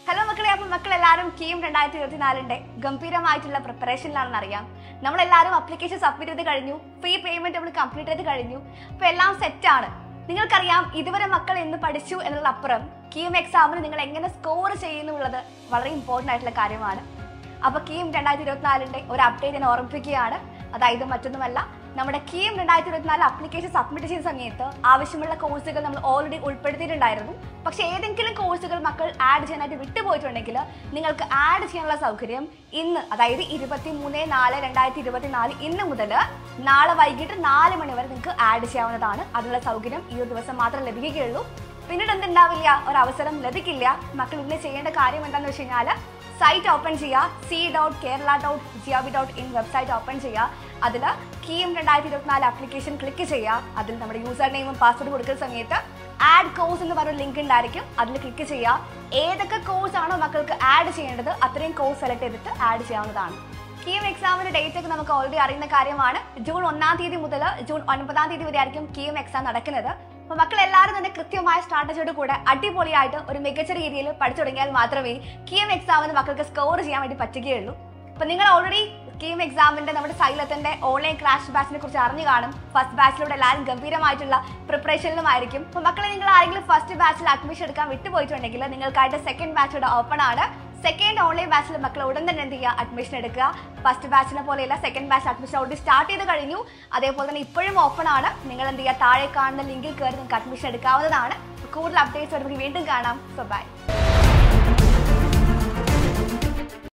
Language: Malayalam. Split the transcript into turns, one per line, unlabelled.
ഹലോ മക്കളെ അപ്പം മക്കളെല്ലാവരും കീം രണ്ടായിരത്തി ഇരുപത്തിനാലിന്റെ ഗംഭീരമായിട്ടുള്ള പ്രിപ്പറേഷനിലാണെന്ന് അറിയാം നമ്മളെല്ലാവരും അപ്ലിക്കേഷൻ സബ്മിറ്റ് ചെയ്ത് കഴിഞ്ഞു ഫീ പേയ്മെന്റ് നമ്മൾ കംപ്ലീറ്റ് ചെയ്ത് കഴിഞ്ഞു അപ്പൊ എല്ലാം സെറ്റാണ് നിങ്ങൾക്കറിയാം ഇതുവരെ മക്കൾ എന്ന് പഠിച്ചു എന്നുള്ള അപ്പുറം കീം എക്സാമിന് നിങ്ങൾ എങ്ങനെ സ്കോർ ചെയ്യുന്നു എന്നുള്ളത് വളരെ ഇമ്പോർട്ടൻ്റ് ആയിട്ടുള്ള കാര്യമാണ് അപ്പൊ കീം രണ്ടായിരത്തി ഇരുപത്തിനാലിന്റെ ഒരു അപ്ഡേറ്റ് ഞാൻ ഓർമ്മിപ്പിക്കുകയാണ് അതായത് മറ്റൊന്നുമല്ല നമ്മുടെ കീം രണ്ടായിരത്തി ഇരുപത്തിനാല് അപ്ലിക്കേഷൻ സബ്മിറ്റ് ചെയ്യുന്ന സമയത്ത് ആവശ്യമുള്ള കോഴ്സുകൾ നമ്മൾ ഓൾറെഡി ഉൾപ്പെടുത്തിയിട്ടുണ്ടായിരുന്നു പക്ഷെ ഏതെങ്കിലും കോഴ്സുകൾ മക്കൾ ആഡ് ചെയ്യാനായിട്ട് വിട്ടുപോയിട്ടുണ്ടെങ്കിൽ നിങ്ങൾക്ക് ആഡ് ചെയ്യാനുള്ള സൗകര്യം ഇന്ന് അതായത് ഇരുപത്തി മൂന്ന് നാല് രണ്ടായിരത്തി ഇരുപത്തിനാല് ഇന്ന് മുതൽ നാളെ വൈകിട്ട് നാല് മണി വരെ നിങ്ങൾക്ക് ആഡ് ചെയ്യാവുന്നതാണ് അതിനുള്ള സൗകര്യം ഈ ഒരു ദിവസം മാത്രം ലഭിക്കുകയുള്ളൂ പിന്നീട് എന്തുണ്ടാവില്ല ഒരു അവസരം ലഭിക്കില്ല മക്കൾ ഇന്ന് ചെയ്യേണ്ട കാര്യം എന്താണെന്ന് വെച്ച് കഴിഞ്ഞാൽ സൈറ്റ് ഓപ്പൺ ചെയ്യുക C dot Kerala dot G O V dot in website open ചെയ്യുക അതിൽ കീം രണ്ടായിരത്തി ഇരുപത്തിനാല് ആപ്ലിക്കേഷൻ ക്ലിക്ക് ചെയ്യുക അതിൽ നമ്മുടെ യൂസർ നെയിമും പാസ്വേഡ് കൊടുക്കുന്ന സമയത്ത് ആഡ് കോഴ്സ് എന്ന് പറഞ്ഞ ലിങ്ക് ഉണ്ടായിരിക്കും അതിൽ ക്ലിക്ക് ചെയ്യുക ഏതൊക്കെ കോഴ്സ് ആണോ മക്കൾക്ക് ആഡ് ചെയ്യേണ്ടത് അത്രയും കോഴ്സ് സെലക്ട് ചെയ്തിട്ട് ആഡ് ചെയ്യാവുന്നതാണ് കീം എക്സാമിന്റെ ഡേറ്റ് ഒക്കെ നമുക്ക് ഓൾറെഡി അറിയുന്ന കാര്യമാണ് ജൂൺ ഒന്നാം തീയതി മുതൽ ജൂൺ ഒൻപതാം തീയതി വരെ ആയിരിക്കും കീം എക്സാം നടക്കുന്നത് അപ്പൊ മക്കൾ എല്ലാവരും തന്നെ കൃത്യമായ സ്ട്രാറ്റജിയോട് കൂടെ അടിപൊളിയായിട്ട് ഒരു മികച്ച രീതിയിൽ പഠിച്ചു തുടങ്ങിയാൽ മാത്രമേ കീം എക്സാമിന് മക്കൾക്ക് സ്കോർ ചെയ്യാൻ വേണ്ടി പറ്റുകയുള്ളൂ അപ്പൊ നിങ്ങൾ ഓൾറെഡി കീം എക്സാമിന്റെ നമ്മുടെ സൈലത്തിന്റെ ഓൺലൈൻ ക്രാഷ് ബാച്ചിനെ കുറിച്ച് അറിഞ്ഞു കാണും ഫസ്റ്റ് ബാച്ചിലൂടെ എല്ലാവരും ഗംഭീരമായിട്ടുള്ള പ്രിപ്പറേഷനിലുമായിരിക്കും അപ്പൊ മക്കളെ നിങ്ങൾ ആരെങ്കിലും ഫസ്റ്റ് ബാച്ചിൽ അഡ്മിഷൻ എടുക്കാൻ വിട്ടുപോയിട്ടുണ്ടെങ്കിൽ നിങ്ങൾക്കായിട്ട് സെക്കൻഡ് ബാച്ചോടെ ഓപ്പൺ ആണ് സെക്കൻഡ് ഓൺലൈൻ ബാച്ചിൽ മക്കൾ ഉടൻ തന്നെ എന്ത് ചെയ്യുക അഡ്മിഷൻ എടുക്കുക ഫസ്റ്റ് ബാച്ചിനെ പോലെയല്ല second batch admission already start ചെയ്ത് കഴിഞ്ഞു അതേപോലെ തന്നെ ഇപ്പോഴും ഓപ്പൺ ആണ് നിങ്ങൾ എന്ത് ചെയ്യുക താഴെ കാണുന്ന ലിങ്കിൽ കയറി നിങ്ങൾക്ക് അഡ്മിഷൻ എടുക്കാവുന്നതാണ് കൂടുതൽ അപ്ഡേറ്റ്സ് വരുമ്പോൾ വീണ്ടും കാണാം സോ ബൈ